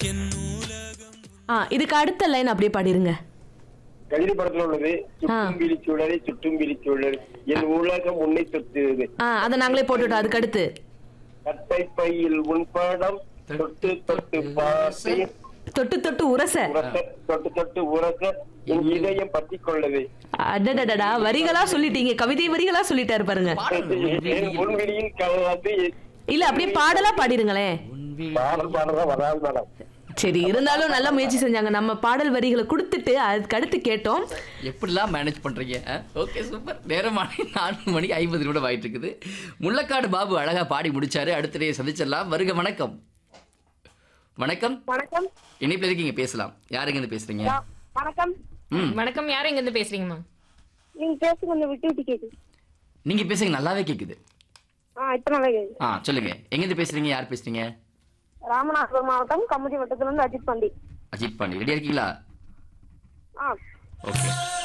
ஆ இதுக்கு அடுத்த லைன் அப்படியே பாடிருங்க கவிதை படத்துல உள்ளது சுற்றும் விழிச்சுடரை சுற்றும் விழிச்சுடரை என் உலகம் உன்னை சுற்றுது ஆ அதை நாங்களே போட்டுட்டோம் அதுக்கு அடுத்து கட்டை பையில் உன் படம் தொட்டு தொட்டு பார்த்தேன் தொட்டு தொட்டு உரச உரச தொட்டு தொட்டு உரச என் இதயம் பற்றி கொள்ளது அடடடடா வரிகளா சொல்லிட்டீங்க கவிதை வரிகளா சொல்லிட்டாரு பாருங்க என் உள்வெளியில் கலந்து இல்ல அப்படியே பாடலா பாடிருங்களேன் பாடல் பாடலாம் வராது மேடம் சரி இருந்தாலும் நல்ல முயற்சி செஞ்சாங்க நம்ம பாடல் வரிகளை கொடுத்துட்டு அதுக்கு அடுத்து கேட்டோம் எப்படிலாம் மேனேஜ் பண்றீங்க ஓகே சூப்பர் நேரமான நான்கு மணி ஐம்பது நிமிடம் ஆயிட்டு இருக்குது முள்ளக்காடு பாபு அழகா பாடி முடிச்சாரு அடுத்ததையே சந்திச்சிடலாம் வருக வணக்கம் வணக்கம் வணக்கம் இணைப்பில் இருக்கீங்க பேசலாம் யாருங்க இருந்து பேசுறீங்க வணக்கம் ம் வணக்கம் யார் எங்க இருந்து பேசுறீங்கம்மா நீங்க பேச கொஞ்சம் விட்டு விட்டு கேக்குது நீங்க பேசுங்க நல்லாவே கேக்குது ஆ இப்ப நல்லா கேக்குது ஆ சொல்லுங்க எங்க இருந்து பேசுறீங்க யார் பேசுறீங்க ராமநாதபுரம் மாவட்டம் கமுதி வட்டத்துல இருந்து அஜித் பாண்டி அஜித் பாண்டி ரெடியா இருக்கீங்களா ஆ ஓகே